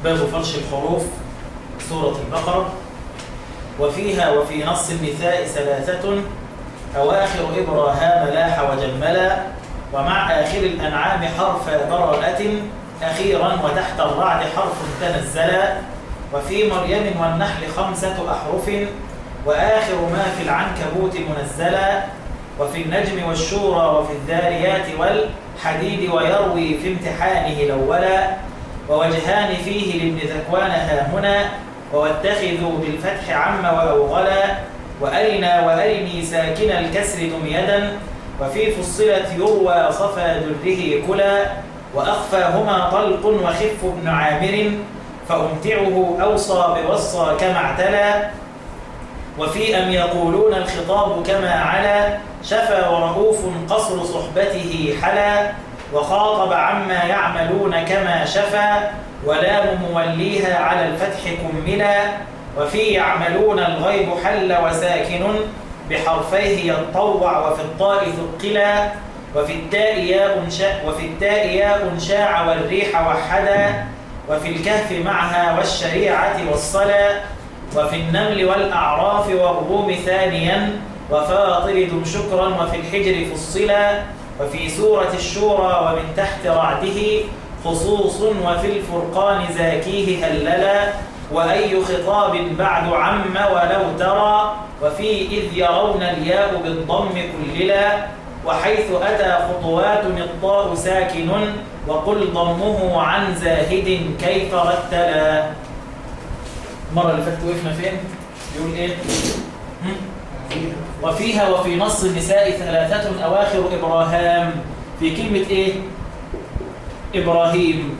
باب فرش الحروف سورة البقرة وفيها وفي نص النساء ثلاثة أواخر إبراهام لاح وجملا ومع آخر الأنعام حرف براءة أخيرا وتحت الرعد حرف تنزلا وفي مريم والنحل خمسة أحرف وآخر ما في العنكبوت منزلا وفي النجم والشورى وفي الذاريات والحديد ويروي في امتحانه الأولا ووجهان فيه لابن ذكوان ها هنا واتخذوا بالفتح عم وأوغلا وأرنا وأرني ساكن الكسر دم يدا وفي فصلت يروى صفى دره كلا وأخفاهما طلق وخف بن عامر فأمتعه أوصى بوصى كما اعتلى وفي أم يقولون الخطاب كما علا شفى ورؤوف قصر صحبته حلا وخاطب عما يعملون كما شفى ولام موليها على الفتح كملا وفي يعملون الغيب حل وساكن بحرفيه يتطوع وفي الطاء ثقلا وفي التاء ياء شاء وفي التاء ياء شاع والريح وحدا وفي الكهف معها والشريعة والصلاة وفي النمل والأعراف والروم ثانيا وفاطر دم شكرا وفي الحجر فصلا وفي سورة الشورى ومن تحت رعده خصوص وفي الفرقان زاكيه هللا وأي خطاب بعد عم ولو ترى وفي إذ يرون الياء بالضم كللا وحيث أتى خطوات الطاء ساكن وقل ضمه عن زاهد كيف رتلا المرة اللي فاتت وقفنا فين؟ يقول إيه؟ هم؟ وفيها وفي نص النساء ثلاثة أواخر إبراهام في كلمة إيه؟ إبراهيم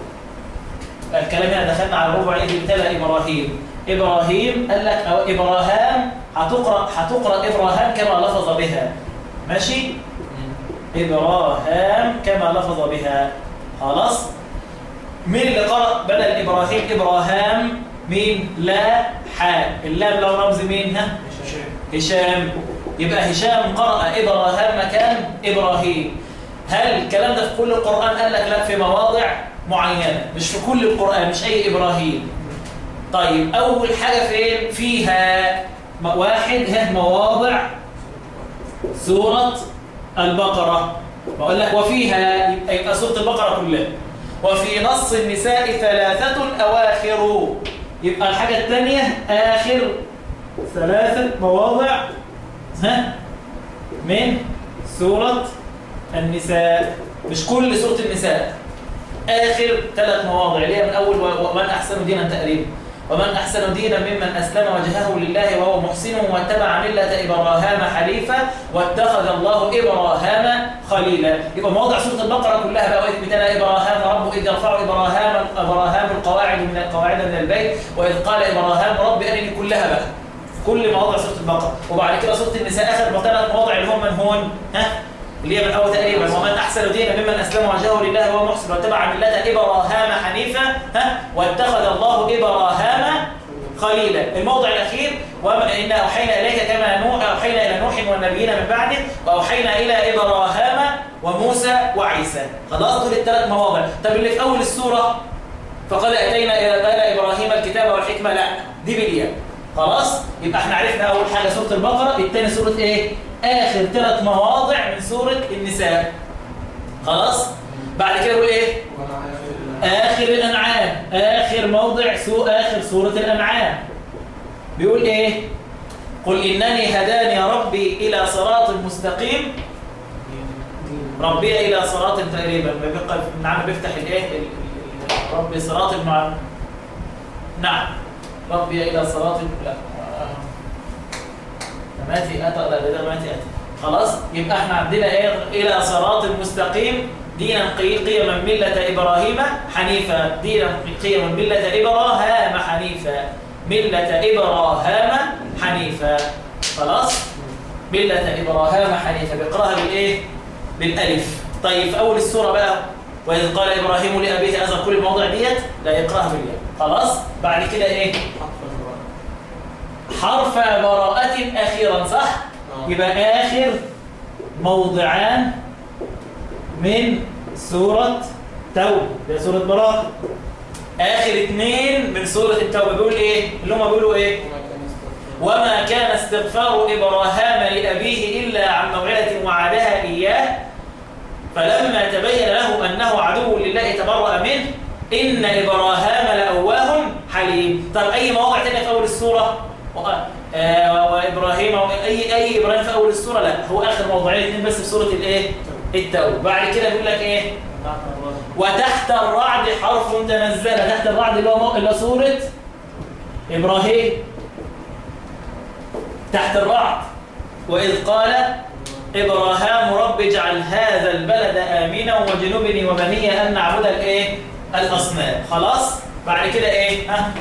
الكلام هنا دخلنا على ربع إذ ابتلى إبراهيم إبراهيم قال لك أو إبراهام هتقرأ هتقرأ إبراهام كما لفظ بها ماشي؟ إبراهام كما لفظ بها خلاص؟ مين اللي قرأ بدل إبراهيم إبراهام مين؟ لا حاء اللام لو رمز مين؟ ها؟ هشام يبقى هشام قرأ إبراهام مكان إبراهيم هل الكلام ده في كل القرآن قال لك لا في مواضع معينة مش في كل القرآن مش أي إبراهيم طيب أول حاجة فين فيها واحد ها مواضع سورة البقرة بقول لك وفيها يبقى سورة البقرة كلها وفي نص النساء ثلاثة أواخر يبقى الحاجة الثانية آخر ثلاثة مواضع ها من سورة النساء مش كل سورة النساء آخر ثلاث مواضع اللي هي من أول ومن أحسن دينا تقريبا ومن أحسن دينا ممن أسلم وجهه لله وهو محسن واتبع ملة إبراهام حنيفا واتخذ الله إبراهام خليلا يبقى مواضع سورة البقرة كلها بقى وإذ ابتلى إبراهام ربه إذ يرفع إبراهام إبراهام القواعد من القواعد من البيت وإذ قال إبراهام رب أرني كلها بقى كل مواضع سورة البقرة وبعد كده سورة النساء آخر ثلاث مواضع اللي هم من هون ها اللي هي من أول تقريبا ومن أحسن دينا ممن أسلم وجهه لله وهو محسن واتبع ملة إبراهام حنيفا ها واتخذ الله إبراهام خليلا الموضع الأخير وإن أوحينا إليك كما نوح أوحينا إلى نوح والنبيين من بعده وأوحينا إلى إبراهام وموسى وعيسى خلاص دول الثلاث مواضع طب اللي في أول السورة فقد أتينا إلى آل إبراهيم الكتاب والحكمة لا دي بالياء خلاص يبقى احنا عرفنا أول حاجة سورة البقرة الثاني سورة إيه آخر ثلاث مواضع من سورة النساء خلاص بعد كده يقول إيه آخر الأنعام آخر موضع سو آخر سورة الأنعام بيقول إيه قل إنني هداني ربي إلى صراط مستقيم ربي إلى صراط تقريبا بيبقى نعم بيفتح الإيه ربي صراط المع... نعم ربي إلى صراط لا ماتي أتى لا ده ماتي أتى خلاص يبقى احنا عندنا ايه الى صراط المستقيم دينا قيما ملة إبراهيم حنيفا دينا قيما ملة إبراهام حنيفا ملة إبراهام حنيفا خلاص ملة إبراهام حنيفا بيقراها بالإيه بالألف طيب في أول السورة بقى وإذ قال إبراهيم لأبيه أزر كل المواضع ديت لا يقراها بالياء خلاص بعد كده إيه حرف براءة أخيرا صح يبقى آخر موضعان من سورة توبة ده سورة براءة اخر اثنين من سوره التوبه بيقول ايه اللي هم بيقولوا ايه وما كان استغفار ابراهام لابيه الا عن موعده وعدها اياه فلما تبين له انه عدو لله تبرأ منه ان ابراهام لاواه حليم طب اي مواضع ثانيه في اول السوره آه وابراهيم اي اي ابراهيم في اول السوره لا هو اخر موضوعين اثنين بس في سوره الايه التوبه بعد كده بيقول لك ايه وتحت الرعد حرف تنزل تحت الرعد اللي هو اللي سوره ابراهيم تحت الرعد واذ قال ابراهام رب اجعل هذا البلد امنا وجنبني وبني ان نعبد الايه الاصنام خلاص بعد كده ايه ها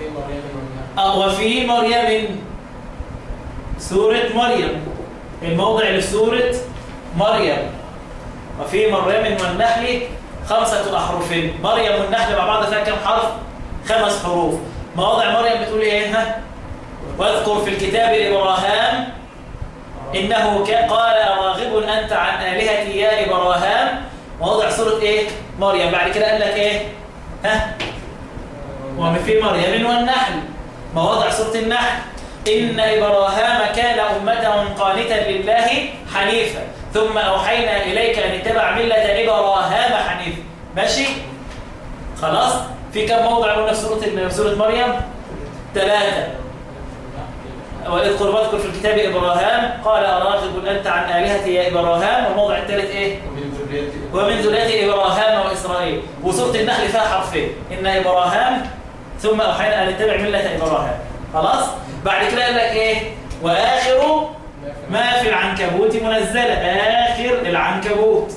وفي مريم سورة مريم الموضع اللي في سورة مريم وفي مريم والنحل خمسة أحرف مريم والنحل مع بعض فيها كم حرف؟ خمس حروف مواضع مريم بتقول إيه ها؟ واذكر في الكتاب إبراهام إنه قال راغب أنت عن آلهتي يا إبراهام مواضع سورة إيه؟ مريم بعد كده قال لك إيه؟ ها؟ وفي مريم والنحل مواضع سورة النحل إن إبراهام كان أمة قانتا لله حنيفا ثم أوحينا إليك أن اتبع ملة إبراهام حنيفا ماشي؟ خلاص؟ في كم موضع قلنا في سورة سورة مريم؟ ثلاثة واذكر واذكر في الكتاب إبراهام قال أراغب أنت عن آلهتي يا إبراهام والموضع الثالث إيه؟ ومن ذرية إبراهام وإسرائيل وسورة النحل فيها حرفين إن إبراهام ثم أوحينا أن نتبع ملة إبراهام خلاص؟ بعد كده قال لك إيه؟ وآخر ما في العنكبوت منزلة آخر العنكبوت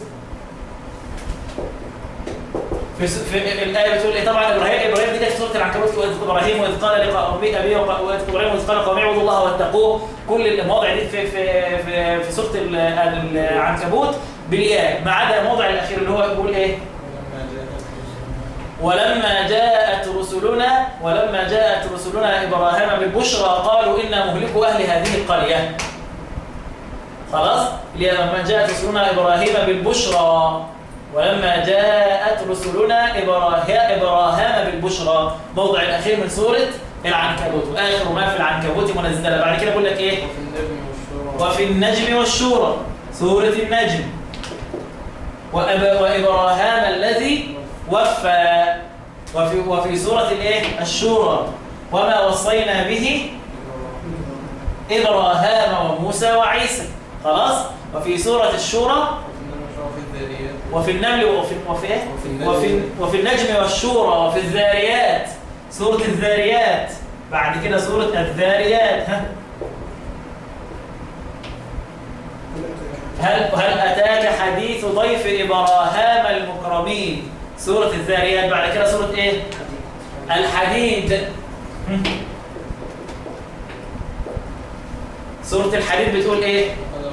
في, في الآية بتقول إيه طبعا إبراهيم إبراهيم دي في سورة العنكبوت وإذ إبراهيم وإذ قال لقومه أبيه وإذ إبراهيم وإذ قال قومه اعبدوا الله واتقوه كل المواضع دي في في في, في سورة العنكبوت بالياء ما عدا الموضع الأخير اللي هو يقول إيه؟ ولما جاءت رسلنا ولما جاءت رسلنا إبراهيم بالبشرى قالوا إنا مهلكوا أهل هذه القرية خلاص لما جاءت رسلنا إبراهيم بالبشرى ولما جاءت رسلنا إبراهيم بالبشرى موضع الأخير من سورة العنكبوت وآخر ما في العنكبوت منزلة بعد كده بقول لك إيه وفي النجم والشورى سورة النجم وإبراهيم الذي وفى وفي, وفي سورة الإيه الشورى وما وصينا به إبراهيم وموسى وعيسى خلاص وفي سورة الشورى وفي النمل وفي وفي ايه وفي وفي النجم والشورى وفي الذاريات سورة الذاريات بعد كده سورة الذاريات ها هل هل أتاك حديث ضيف إبراهام المكرمين سورة الذاريات بعد كده سورة إيه الحديد سورة الحديد بتقول إيه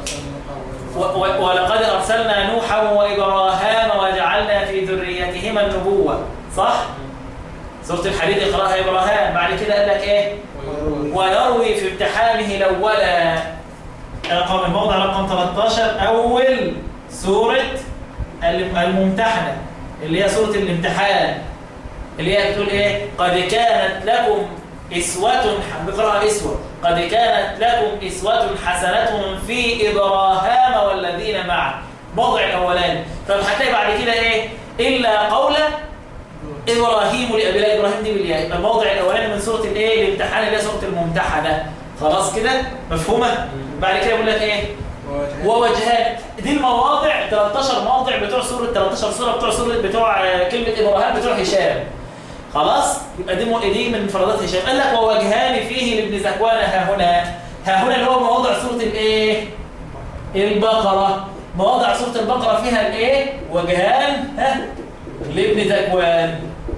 ولقد أرسلنا نوحا وإبراهام وجعلنا في ذريتهما النبوة صح؟ سورة الحديد اقرأها إبراهام بعد كده قال لك إيه؟ ويروي في امتحانه الأولى رقم الموضع رقم 13 أول سورة الممتحنة اللي هي سورة الامتحان اللي هي بتقول إيه؟ قد كانت لكم إسوة بقراءة إسوة قد كانت لكم إسوة حسنة في إبراهام والذين معه موضع الأولاني طب هتلاقي بعد كده إيه إلا قول إبراهيم لأبي إبراهيم دي بالياء الموضع الأولاني من سورة الإيه الامتحان اللي هي سورة الممتحنة خلاص كده مفهومة بعد كده بيقول لك إيه ووجهان دي المواضع 13 موضع بتوع سورة 13 سورة بتوع سورة بتوع كلمة إبراهيم بتوع هشام خلاص يبقى دي دي من مفردات هشام قال لك ووجهان فيه لابن زكوان ها هنا ها هنا اللي هو مواضع سوره الايه البقره مواضع سوره البقره فيها الايه وجهان ها لابن زكوان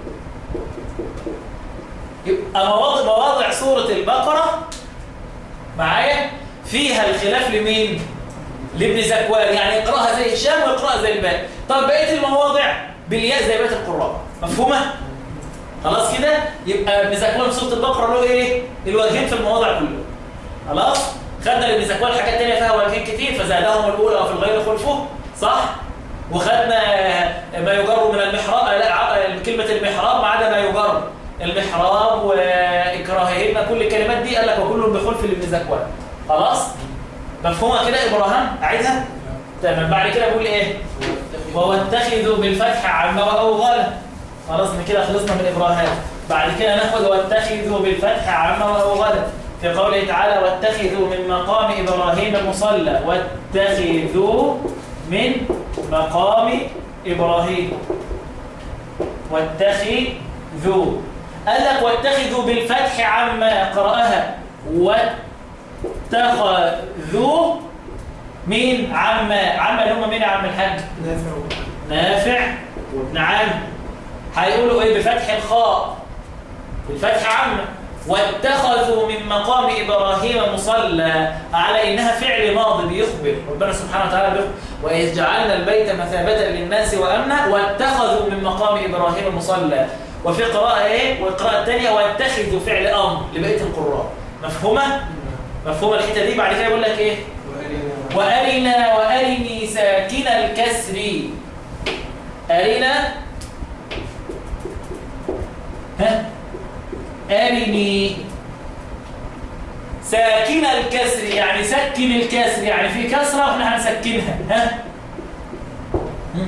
يبقى مواضع مواضع سوره البقره معايا فيها الخلاف لمين لابن زكوان يعني اقراها زي هشام واقراها زي الباقي طب بقيه المواضع بالياء زي بقيه القراء مفهومه خلاص كده يبقى ابن زكوان في سوره البقره له ايه الوجهين في المواضع كله خلاص خدنا لابن زكوان حاجات ثانيه فيها وجهين كتير فزادهم الاولى وفي الغير خلفه صح وخدنا ما يجر من المحراب لا كلمة المحراب ما عدا ما يجر المحراب وإكراههن كل الكلمات دي قال لك وكل بخلف لابن زكوان خلاص مفهومة كده إبراهام أعيدها تمام بعد كده بقول إيه واتخذوا بالفتح عما وأوغل خلاص من كده خلصنا من إبراهام بعد كده ناخد واتخذوا بالفتح عما وأوغل في قوله تعالى واتخذوا من مقام إبراهيم مصلى واتخذوا من مقام إبراهيم واتخذوا قال لك واتخذوا بالفتح عما قرأها واتخذوا مين عما عما اللي هم مين يا عم الحاج نافع نافع وابن عم هيقولوا ايه بفتح الخاء بالفتح عم واتخذوا من مقام ابراهيم مصلى على انها فعل ماضي بيخبر ربنا سبحانه وتعالى بيخبر واذ جعلنا البيت مثابه للناس وامنا واتخذوا من مقام ابراهيم مصلى وفي قراءه ايه والقراءه الثانيه واتخذوا فعل امر لبقيه القراء مفهومه مفهومه الحته دي بعد كده يقول لك ايه وأرنا وأرني ساكن الكسر أرنا ها أرني ساكن الكسر يعني سكن الكسر يعني في كسرة واحنا هنسكنها ها هم؟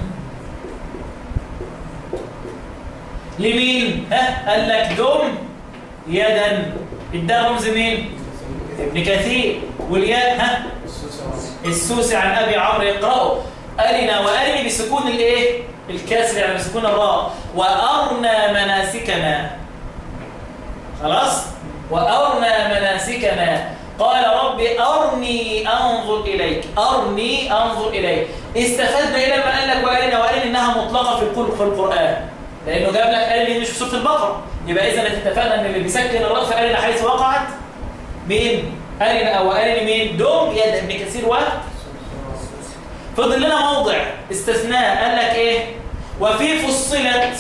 لمين ها قال لك دم يدا اداها رمز مين ابن كثير والياء ها السوسي عن ابي عمرو يقرأه أرنا وأرني بسكون الايه الكسر يعني بسكون الراء وأرنا مناسكنا خلاص وأرنا مناسكنا قال رب أرني أنظر إليك أرني أنظر إليك استفدنا إلى ما قال لك وأرنا وأرني إنها مطلقة في القرآن في القرآن لأنه جاب لك أرني مش في سورة البقرة يبقى إذا اتفقنا إن اللي بيسكن الراء في أرنا حيث وقعت مين أرنا أو أرني مين دوم يد ابن كثير واحد فضل لنا موضع استثناء قال لك ايه وفي فصلت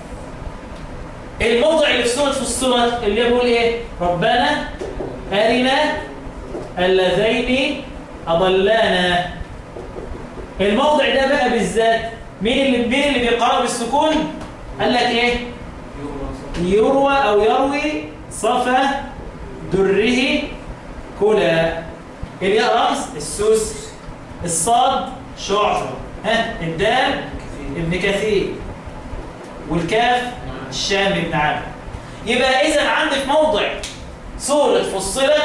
الموضع اللي في سوره فصلت اللي بيقول ايه ربنا ارنا اللذين اضلانا الموضع ده بقى بالذات مين اللي مين اللي بيقرأ بالسكون قال لك ايه يروى او يروي صفا دره كلا الياء رمز السوس الصاد شعر ها الدال ابن كثير والكاف الشام ابن عامر يبقى اذا عندي في موضع سورة فصلت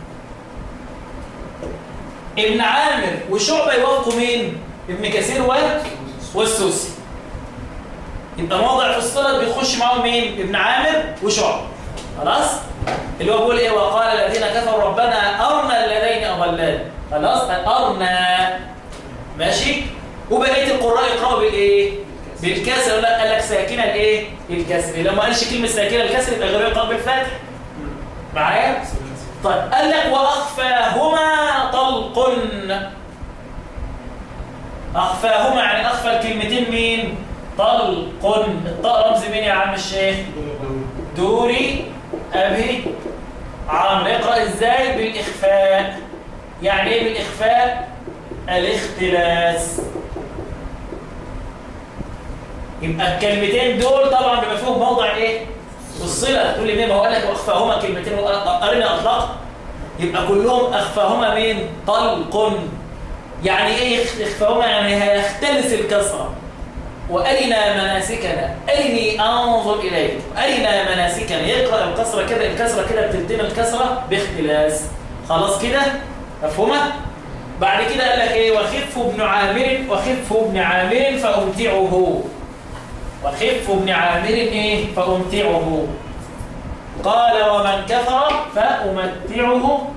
ابن عامر وشعبة يوافقوا مين ابن كثير و والسوسي يبقى موضع فصلت بيخش معاهم مين ابن عامر وشعبة خلاص اللي هو بيقول ايه وقال الذين كفروا ربنا ارنا الذين اضلان خلاص ارنا ماشي وبقيه القراء يقراوا بالايه بالكسر لا قال لك ساكنه الايه الكسر لو ما قالش كلمه ساكنه الكسر يبقى غير يقرا بالفتح معايا طيب قال لك واخفاهما طلق اخفاهما يعني اخفى الكلمتين مين طلق الطاء رمز مين يا عم الشيخ دوري ابي عمرو يقرا ازاي بالاخفاء يعني ايه بالاخفاء الاختلاس يبقى الكلمتين دول طبعا بيبقى فيهم موضع ايه الصله تقول لي مين ما هو قال لك واخفاهما كلمتين قرنا اطلق يبقى كلهم اخفاهما مين طلق يعني ايه اخفاهما يعني هيختلس الكسره وارنا مناسكنا ارني انظر اليك ارنا مناسكنا يقرا الكسره كده الكسره كده بتلتم الكسره باختلاس خلاص كده مفهومه بعد كده قال لك ايه وخف ابن عامر وخف ابن عامر فامتعه وخف ابن عامر ايه فامتعه قال ومن كفر فامتعه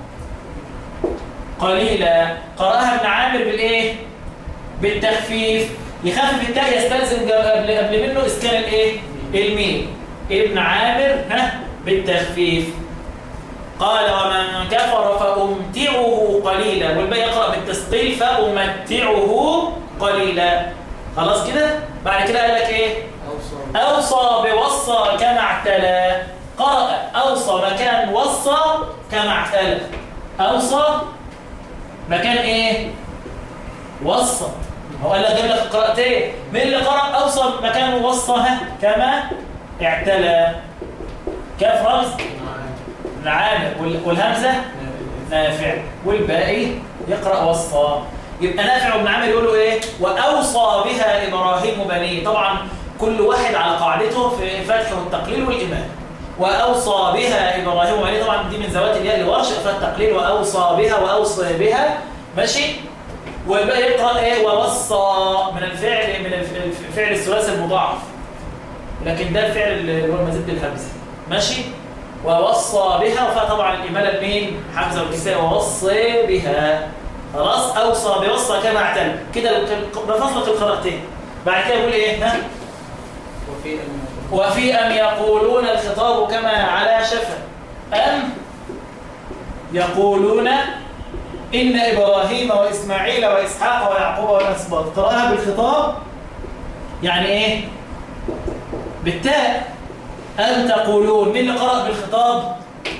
قليلا قراها ابن عامر بالايه بالتخفيف يخفف التاء يستلزم قبل قبل منه اسكان الايه الميم ابن عامر ها بالتخفيف قال ومن كفر فأمتعه قليلا والباقي يقرأ بالتثقيل فأمتعه قليلا خلاص كده بعد كده قال لك ايه أوصى بوصى كما اعتلى قرأ أوصى مكان وصى كما اعتلى أوصى مكان ايه وصى هو قال لك جاب لك القراءتين مين اللي قرأ أوصل مكان وصها كما اعتلى كاف رمز نعامر وال- والهمزة نافع والباقي يقرأ وصفا يبقى نافع وابن عامر يقولوا ايه وأوصى بها إبراهيم بنيه طبعا كل واحد على قاعدته في الفتح والتقليل والإمام وأوصى بها إبراهيم بنيه طبعا دي من ذوات الياء الورش فالتقليل وأوصى بها وأوصى بها ماشي ويبقى يقرأ ايه ووصى من الفعل من الف- الفعل الثلاثي المضاعف لكن ده الفعل اللي هو المزيد بالهمزه ماشي ووصى بها وفيها طبعا الإمالة لمين حمزة والكساء ووصي بها خلاص أوصى بوصى كما اعتل كده الق- بفصلك القراءتين بعد كده يقول إيه ها وفي أن وفي أم يقولون الخطاب كما على شفا أم يقولون إن إبراهيم وإسماعيل وإسحاق ويعقوب والأسباط قرأها بالخطاب يعني إيه بالتاء أم تقولون مين اللي قرأ بالخطاب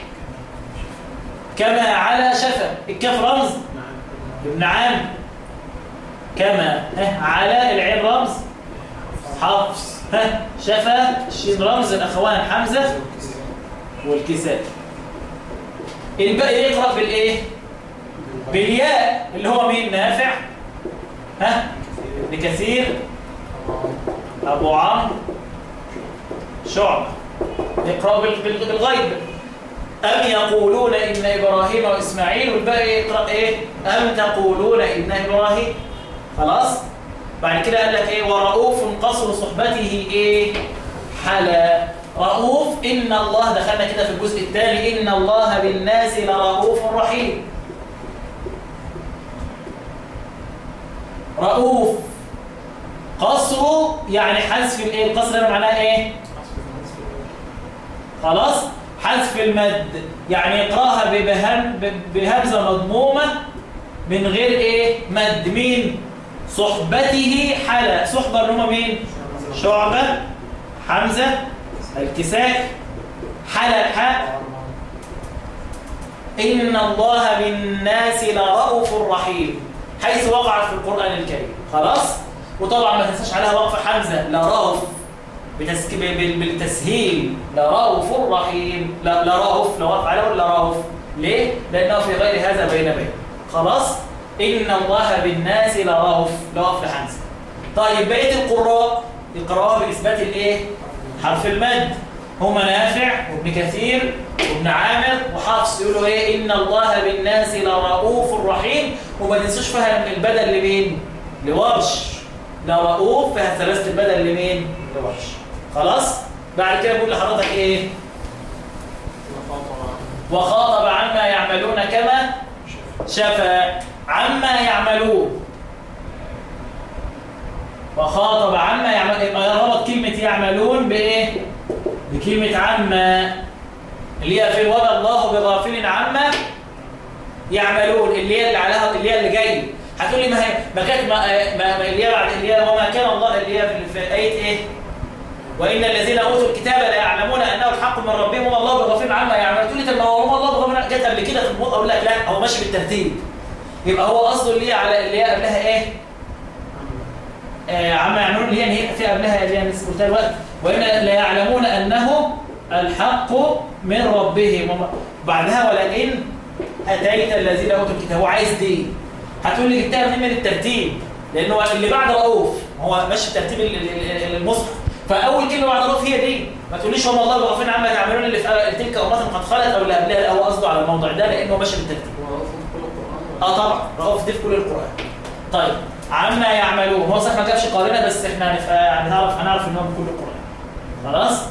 كما على شفا الكاف رمز نعم ابن عام كما ها على العين رمز حفص ها شفا الشين رمز الأخوان حمزة والكساء الباقي يقرأ بالإيه؟ بالياء اللي هو مين نافع ها ابن كثير أبو عمرو شعب يقرأ بال- بال- بالغيب أم يقولون إن إبراهيم وإسماعيل والباقي يقرأ إيه أم تقولون إن إبراهيم خلاص بعد كده قال لك إيه ورؤوف قصر صحبته إيه حلا رؤوف إن الله دخلنا كده في الجزء الثاني إن الله بالناس لرؤوف رحيم رؤوف قصره يعني حذف الايه القصر ده معناه ايه خلاص حذف المد يعني يقراها ببهم ب- بهمزه مضمومه من غير ايه مد مين صحبته حلا صحبه اللي هم مين شعبه حمزه الكساء حلا الحاء إن الله بالناس لرؤوف رحيم حيث وقعت في القرآن الكريم خلاص وطبعا ما تنساش عليها وقف حمزة لرؤوف بتسك... بال- بالتسهيل لرؤوف رحيم لا لرؤوف لو وقف عليه ولا لرؤوف ليه؟ لأنه في غير هذا بين بين خلاص إن الله بالناس لرؤوف لو وقف لحمزة طيب بقية القراء يقرأوها بإثبات الإيه؟ حرف المد هما نافع وابن كثير وابن عامر وحفص يقولوا ايه ان الله بالناس لرؤوف رحيم وما تنسوش فيها من البدل لمين لورش لرؤوف فيها ثلاثه البدل لمين لورش خلاص بعد كده بقول لحضرتك ايه وخاطب عما يعملون كما شفا عما يعملون وخاطب عما يعمل يبقى ربط كلمة يعملون بإيه؟ بكلمة عما اللي هي في وما الله بغافل عما يعملون اللي هي اللي عليها اللي هي اللي جاي هتقول لي ما هي ما كانت ما, ما ما- اللي هي بعد اللي هي وما كان الله اللي هي في- في آية إيه؟ وإن الذين أوتوا الكتاب لا يعلمون أنه الحق من ربهم وما الله بغافل عما يعملون تقول لي طب ما هو وما الله بغافل عما- جت قبل كده في الموضوع أقول لك لا هو ماشي بالترتيب يبقى هو قصده اللي هي على اللي هي قبلها إيه؟ آه، عما يعملون اللي هي هي في قبلها اللي هي لسه قلتها الوقت وإن لا يعلمون أنه الحق من ربهم وما- بعدها ولئن أتيت الذين أوتوا الكتاب هو عايز دي هتقول لي جبتها منين من الترتيب لأنه اللي بعد رؤوف هو ماشي بترتيب ال- ال- ال- المصحف فأول كلمة بعد رؤوف هي دي ما تقوليش هم الله بغفين عما تعملون اللي في تلك أمة قد خلت أو اللي قبلها لا هو قصده على الموضوع ده لأنه ماشي بالترتيب اه طبعا رؤوف دي في كل القرآن طيب عما يعملون هو صح ما جابش قارنة بس احنا هنف- هنعرف هنعرف ان هو من كل القرآن خلاص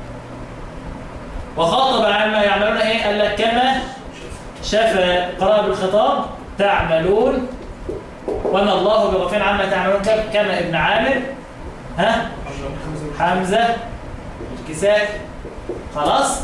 وخاطب عما يعملون ايه قال لك كما شاف قراءة بالخطاب تعملون وما الله بغفين عما تعملون كم- كما ابن عامر ها حمزة الكساء خلاص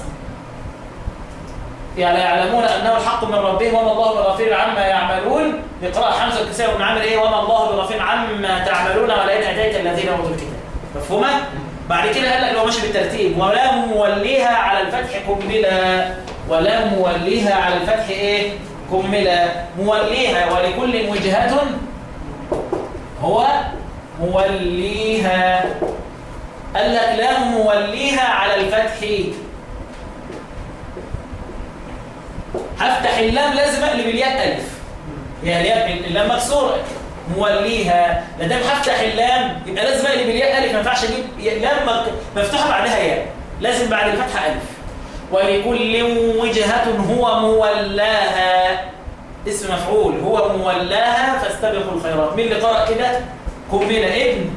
يعني يعلمون انه الحق من ربهم وما الله بغفير عما يعملون يقرأ حمزه الكسائي وابن عامر ايه وما الله بغفير عما تعملون ولئن اتيت الذين اوتوا الكتاب مفهومه بعد كده قال لك لو ماشي بالترتيب ولا موليها على الفتح كملا ولا موليها على الفتح ايه كملا موليها ولكل وجهات هو موليها قال لك لام موليها على الفتح هفتح اللام لازم اقلب الياء الف هي الياء اللام مكسوره موليها ما دام هفتح اللام يبقى لازم اقلب الياء الف ما ينفعش اجيب لام مك- مفتوحه بعدها ياء لازم بعد الفتحه الف ولكل وجهه هو مولاها اسم مفعول هو مولاها فاستبقوا الخيرات مين اللي قرأ كده كملة ابن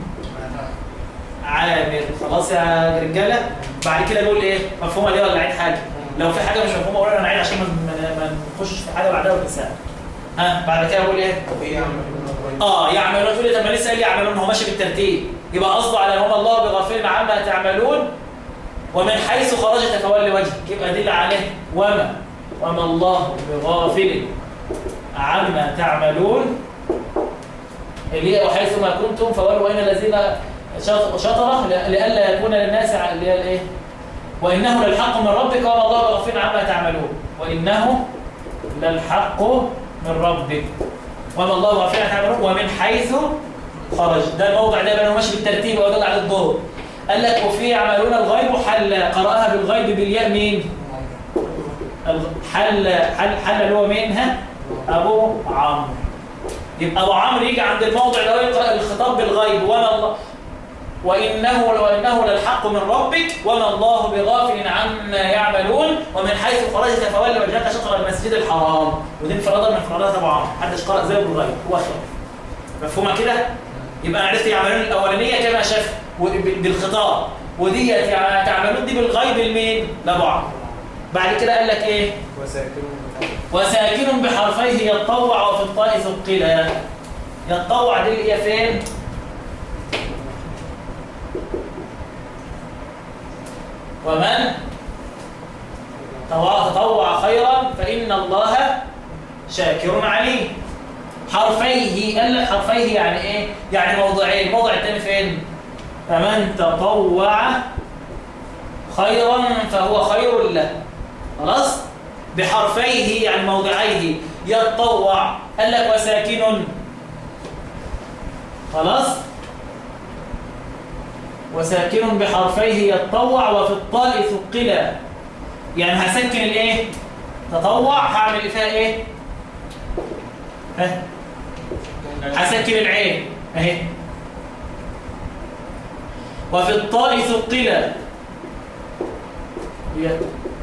عامر خلاص يا رجاله بعد كده نقول ايه مفهومه ليه ولا عيد حاجه لو في حاجه مش مفهومه قول انا عيد عشان ما ما- ما نخشش في حاجه بعدها وننساها ها بعد كده اقول ايه وفي يعملون الغيب اه يعملون تقول لي طب ما لسه قال يعملون هو ماشي بالترتيب يبقى قصده على وما الله بغافل عما تعملون ومن حيث خرجت فولي وجهك يبقى دل عليه وما وما الله بغافل عما تعملون اللي هي وحيث ما كنتم فولوا وين الذين شط- شطره ل- لئلا يكون للناس ع- اللي هي الايه وانه للحق من ربك وما الله بغافل عما تعملون وانه للحق من ربك وما الله غافل عما تعملون ومن حيث خرج ده الموضع ده بقى ماشي بالترتيب وده على الظهر قال لك وفي يعملون الغيب حل قراها بالغيب بالياء مين الغ- حل حل حل اللي هو مين ها ابو عمرو يبقى ابو عمرو يجي عند الموضع اللي هو يقرا الخطاب بالغيب وما الله وانه وانه للحق من ربك وما الله بغافل عما يعملون ومن حيث خرجت فولي وجهك شطر المسجد الحرام ودي انفرادا من انفرادات ابو عمرو محدش قرا زيه بالغيب هو خلاف مفهومه كده يبقى انا عرفت يعملون الاولانيه كما شاف و- ب- بالخطاب ودي يع- تعملون دي بالغيب لمين لابو عمرو بعد كده قال لك ايه وساكنون وساكن بحرفيه يتطوع وفي الطاء ثقلا يتطوع دي اللي هي فين ومن تطوع تطوع خيرا فإن الله شاكر عليم حرفيه قال لك حرفيه يعني ايه يعني موضعين الموضع الثاني فين فمن تطوع خيرا فهو خير له خلاص بحرفيه يعني موضعيه يتطوع قال لك وساكن خلاص وساكن بحرفيه يتطوع وفي الطاء ثقلا يعني هسكن الايه تطوع هعمل فيها ايه ها هسكن العين اهي وفي الطاء ثقلا هي-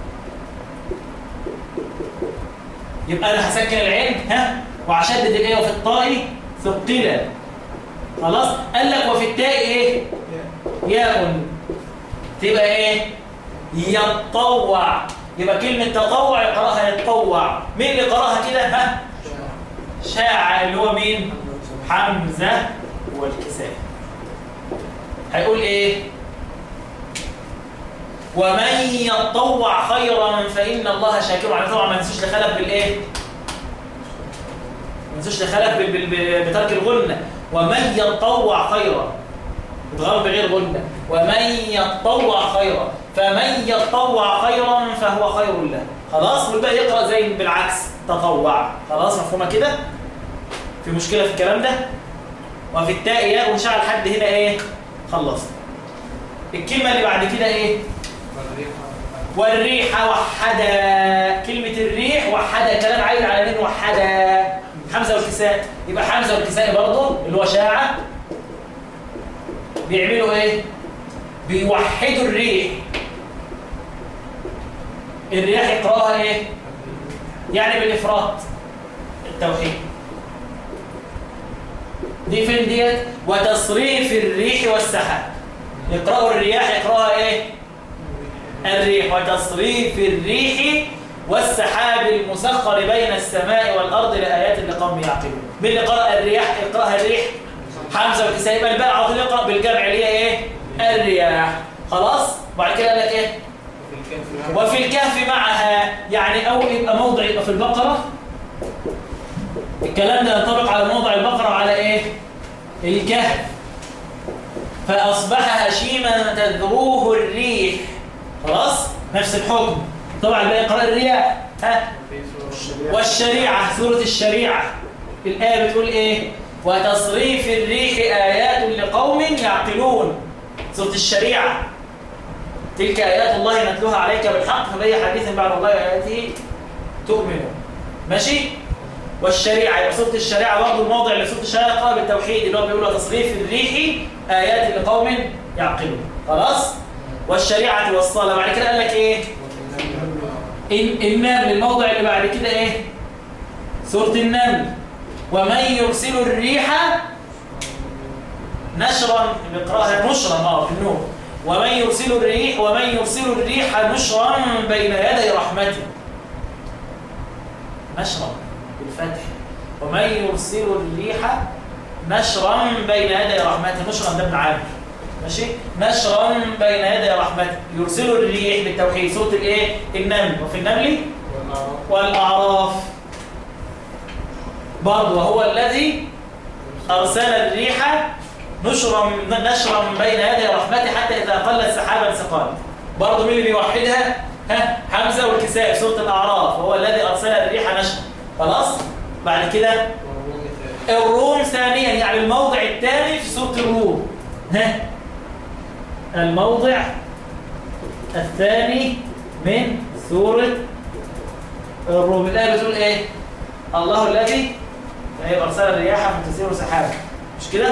يبقى انا هسكن العين ها وهشدد الايه وفي الطاء ثقلا خلاص قال لك وفي التاء ايه ياء تبقى ايه يتطوع يبقى كلمة تطوع يقراها يتطوع مين اللي قراها كده ها شاع اللي هو مين حمزة والكساء هيقول ايه ومن يتطوع خيرا فإن الله شاكر عليه طبعا ما ننسوش لخلف بالايه ما ننسوش لخلف بال- بال- ب- بترك الغنة ومن يتطوع خيرا بتغرب بغير غنة ومن يتطوع خيرا فمن يتطوع خيرا فهو خير له خلاص والباقي يقرأ زي بالعكس تطوع خلاص مفهومة كده في مشكلة في الكلام ده وفي التاء ياء ونشعل حد هنا ايه خلصنا الكلمة اللي بعد كده ايه والريح وحدا كلمة الريح وحدا كلام عايد على مين وحدا حمزة والكساء يبقى حمزة والكساء برضه اللي هو شاعة بيعملوا ايه بيوحدوا الريح الرياح يقراها ايه يعني بالافراط التوحيد دي فين ديت وتصريف الريح والسحاب يقرأوا الرياح يقرأها ايه الريح وتصريف الريح والسحاب المسخر بين السماء والأرض لآيات لقوم يعقلون مين اللي قرأ الرياح يقرأها الريح حمزة والكسائي يبقى الباقي على طول يقرأ بالجمع اللي هي ايه الرياح خلاص وبعد كده قال لك ايه وفي الكهف معها يعني أول يبقى موضع يبقى في البقرة الكلام ده ينطبق على موضع البقرة وعلى ايه الكهف فأصبح هشيما تذروه الريح خلاص نفس الحكم طبعا بقى يقرأ الرياح ها والشريعة سورة الشريعة الآية بتقول إيه وتصريف الريح آيات لقوم يعقلون سورة الشريعة تلك آيات الله نتلوها عليك بالحق فبأي حديث بعد الله آياته تؤمن ماشي والشريعة يبقى سورة الشريعة برضه الموضع اللي سورة الشريعة قال بالتوحيد اللي هو بيقول تصريف الريح آيات لقوم يعقلون خلاص والشريعة والصلاة بعد كده قال لك ايه إن النمل الموضع اللي بعد كده ايه سورة النمل ومن يرسل الريح نشرا بقراها نشرا اه في النور ومن يرسل الريح ومن يرسل الريح نشرا بين يدي رحمته نشرا بالفتح ومن يرسل الريح نشرا بين يدي رحمته نشرا ده ابن عامر ماشي نشرا بين يدي رحمته يرسل الريح بالتوحيد سوره الايه النمل وفي النمل والاعراف برضه وهو الذي ارسل الريح نشرا نشرا بين يدي رحمته حتى اذا قلت سحابا سقال برضه مين اللي بيوحدها ها حمزه والكساء سوره الاعراف وهو الذي ارسل الريح نشرا خلاص بعد كده الروم ثانيا يعني الموضع الثاني في سوره الروم ها الموضع الثاني من سورة الروم الآية بتقول إيه؟ الله الذي يعني أرسل الرياح فتسير سحابا مش كده؟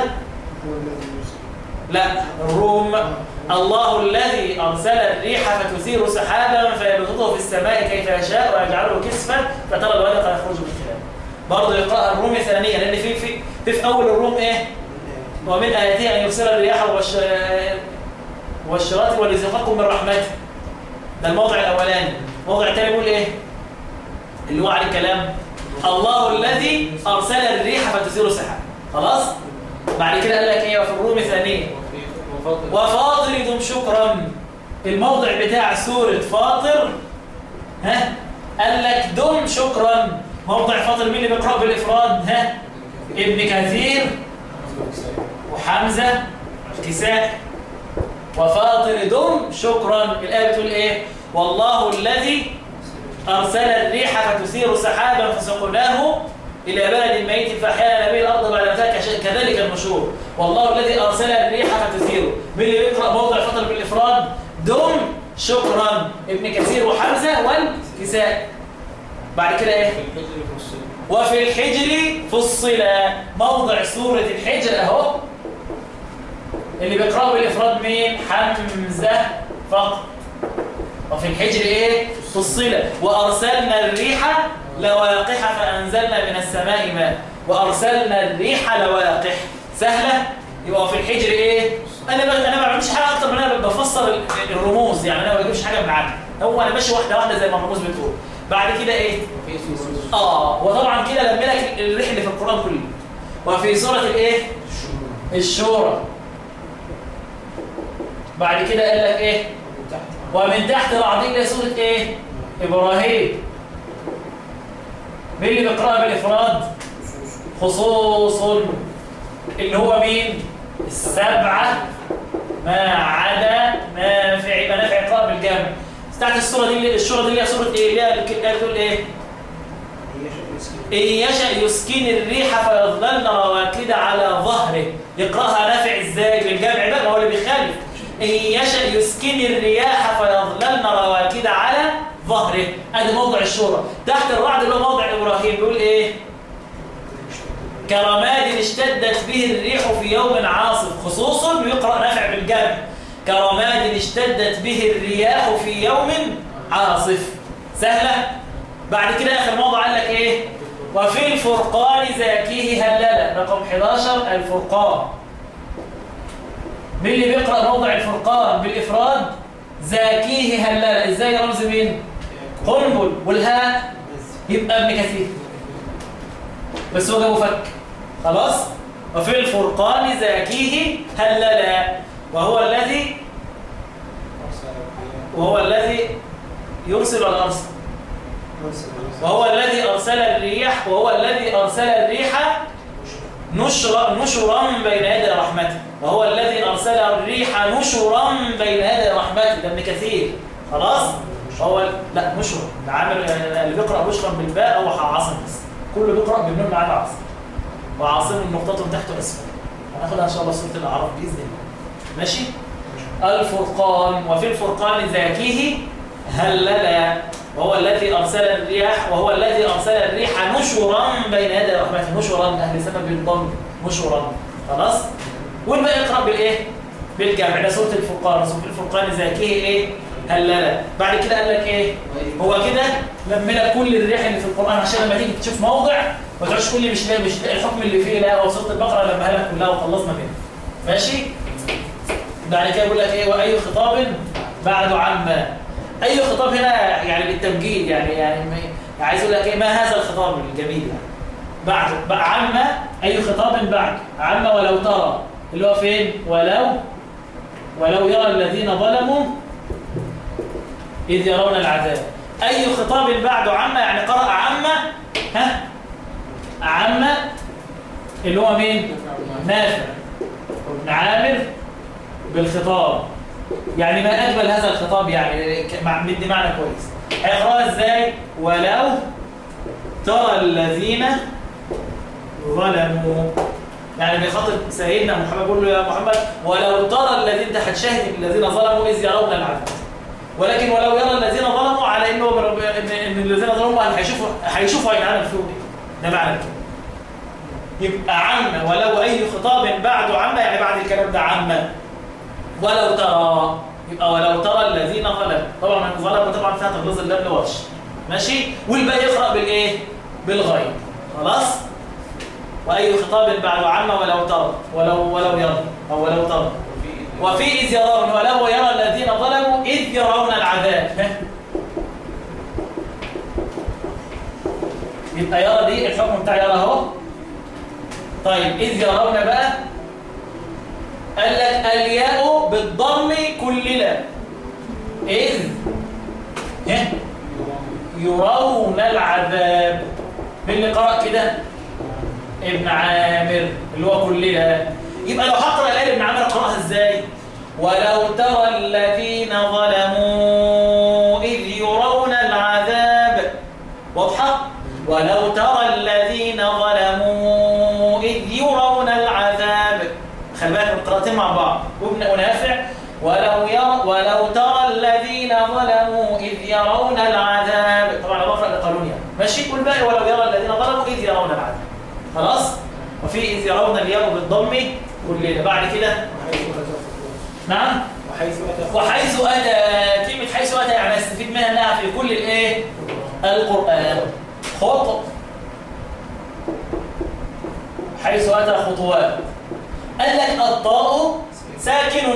لا الروم الله الذي أرسل الريح فتثير سحابا فيبسطه في السماء كيف يشاء ويجعله كسفا فترى الودق يخرج من خلاله برضه يقرأ الروم ثانيا لأن في في في, في أول الروم إيه؟ ومن آياته أن يرسل الرياح والش... والشرات وليزقكم من رحمته ده الموضع الأولاني الموضع الثاني بيقول إيه؟ اللي هو عليه الكلام الله الذي أرسل الريح فتثير سحاب خلاص؟ بعد كده قال لك إيه وفي الروم ثانيا وفاطر دم شكرا الموضع بتاع سورة فاطر ها قال لك دم شكرا موضع فاطر مين اللي بيقرأ بالإفراد ها ابن كثير وحمزة كساء وفاطر دم شكرا الآية بتقول إيه والله الذي أرسل الريح فتثير سحابا فسقناه إلى بلد ميت فأحيانا به الأرض بعد ذلك كذلك النشور والله الذي أرسل الريح فتثير من اللي يقرأ موضع فطر بالإفراد دم شكرا ابن كثير وحمزة والكساء بعد كده إيه وفي الحجر فصل موضع سورة الحجر أهو اللي بيقرأوا بالإفراد مين حمزة فقط وفي الحجر إيه فصل وأرسلنا الريح لواقح فأنزلنا من السماء ماء وأرسلنا الريح لواقح سهلة يبقى في الحجر إيه أنا بقى أنا ما بعملش حاجة أكتر من أنا بفسر الرموز يعني أنا ما بجيبش حاجة من عندي هو أنا ماشي واحدة واحدة زي ما الرموز بتقول بعد كده إيه آه وطبعا كده لم لك الريح اللي في القرآن كله وفي سورة الإيه الشورى بعد كده قال لك إيه ومن تحت بعضين سورة إيه إبراهيم مين اللي بيقرأها بالإفراد خصوص اللي هو مين السبعة ما عدا نافع منافع إقراء بالجمع بتاعت السورة دي السورة دي اللي هي سورة إيه اللي هي بتقول إيه إن يشأ يسكن الريح فيظللن رواكد على ظهره يقرأها نافع إزاي بالجمع بقى ما هو اللي بيخالف إن يشأ يسكن الرياح فيظللن رواكد على ظهره ادي موضع الشورى تحت الرعد اللي هو موضع ابراهيم بيقول ايه كرماد اشتدت به الريح في يوم عاصف خصوصا ويقرا نافع بالجمع كرماد اشتدت به الرياح في يوم عاصف سهله بعد كده اخر موضع قال لك ايه وفي الفرقان زاكيه هلله رقم 11 الفرقان مين اللي بيقرا موضع الفرقان بالافراد زاكيه هلله ازاي رمز مين قنبل والهاء يبقى ابن كثير بس هو جابه فك خلاص وفي الفرقان زاكيه هللا وهو الذي وهو الذي يرسل الارسل وهو الذي ارسل الريح وهو الذي ارسل الريح نشرا نشرا بين يدي رحمته وهو الذي ارسل الريح نشرا بين يدي رحمته ده ابن كثير خلاص هو لا نشر العامل اللي بيقرا بشرا بالباء هو عاصم بس كله بيقرا بالنون مع العاصم وعاصم نقطة تحته أسفل هناخدها إن شاء الله في سورة الأعراف بإذن الله ماشي الفرقان وفي الفرقان ذاكيه هللا وهو الذي أرسل الرياح وهو الذي أرسل الريح نشرا بين يدي رحمته نشرا أهل سبب الضم نشرا خلاص والباقي اقرأ بالإيه بالجمع ده سورة الفرقان سورة الفرقان ذاكيه إيه هللا بعد كده قال لك إيه هو كده لم لك كل الريح اللي في القرآن عشان لما تيجي تشوف موضع ما تقعدش كل مش لاقي مش لاقي الحكم اللي فيه لا هو سورة البقرة لما لك كلها وخلصنا منها ماشي بعد كده يقول لك ايه واي خطاب بعد عما اي خطاب هنا يعني بالتمجيد يعني يعني ما- عايز اقول لك ايه ما هذا الخطاب الجميل يعني بعد بقى عما اي خطاب بعد عما ولو ترى اللي هو فين ولو ولو يرى الذين ظلموا اذ يرون العذاب اي خطاب بعد عما يعني قرأ عما ها عما اللي هو مين نافع وابن عامر بالخطاب يعني ما أجمل هذا الخطاب يعني ك- مع- مدي معنى كويس هيقرأها ازاي ولو ترى الذين ظلموا يعني بيخاطب سيدنا محمد بيقول له يا محمد ولو ترى الذين انت هتشاهد الذين ظلموا اذ يرون العذاب ولكن ولو يرى الذين ظلموا على انه من- ان ان الذين ظلموا هيشوفوا هيشوفوا هيتعامل فيهم ايه ده معنى كده يبقى عم ولو أي خطاب بعد عم يعني بعد الكلام ده عم ولو ترى يبقى ولو ترى الذين ظلموا طبعا من ظلموا طبعا فيها تغليظ اللام لورش ماشي والباقي يقرأ بالإيه بالغيب خلاص وأي خطاب بعد عم ولو ترى ولو ولو يرى أو ولو ترى وفي إذ يرون ولو يرى الذين ظلموا إذ يرون العذاب ها؟ يبقى يرى دي الحكم بتاع يرى اهو طيب إذ يرون بقى قال لك الياء بالضم كللا إذ ها؟ يرون العذاب مين اللي قرأ كده ابن عامر اللي هو كللا يبقى لو هقرأ الآية ابن عامر قرأها ازاي ولو ترى الذين ظلموا إذ يرون العذاب واضحة ولو ترى الذين ظلموا إذ يرون العذاب خلي بالك من القراءتين مع بعض وابن ونافع ولو يرى ولو ترى الذين ظلموا إذ يرون العذاب طبعا أنا بقرأ لقانون يعني ماشي كل باقي ولو يرى الذين ظلموا إذ يرون العذاب خلاص وفي إذ يرون الياء بالضم كلنا بعد كده نعم وحيث أتى وحيث أتى كلمة حيث أتى يعني استفيد منها أنها في كل الإيه القرآن خط حيث أتى خطوات قال لك الطاء ساكن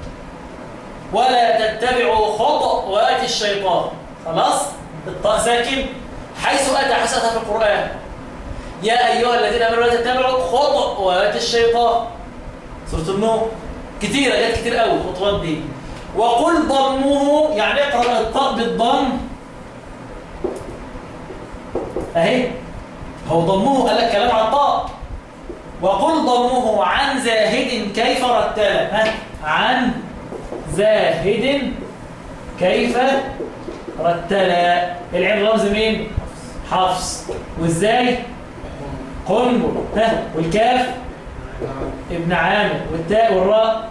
ولا تتبعوا خطوات الشيطان خلاص الطاء ساكن حيث أتى حيث أتى في القرآن يا أيها الذين آمنوا لا تتبعوا خطوات الشيطان سورة النور كتيرة جت كتير قوي الخطوات دي وقل ضمه يعني اقرأ الطاء بالضم اهي هو ضمه قال لك كلام على الطاء وقل ضمه عن زاهد كيف رتل ها عن زاهد كيف رتل العين رمز مين حفص وازاي قنبل ها والكاف ابن عامر والتاء والراء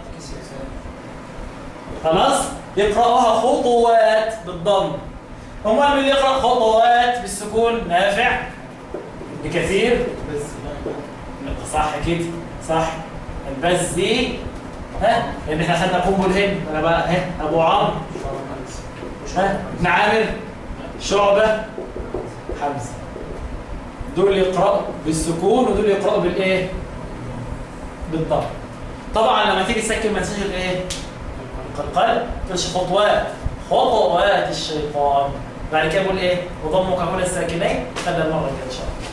خلاص يقرأها خطوات بالضم امال مين اللي يقرأ خطوات بالسكون نافع بكثير بس صح كده صح البس دي ها لان احنا خدنا قنبل هنا انا بقى ها ابو عمرو ها ابن عامر شعبة حمزة دول يقرأوا بالسكون ودول يقرأوا بالايه بالضم طبعا لما تيجي تسكن ما تنساش الايه القلقل تقولش خطوات خطوات الشيطان بعد كده بقول ايه وضمك هنا الساكنين خلينا المره الجايه ان شاء الله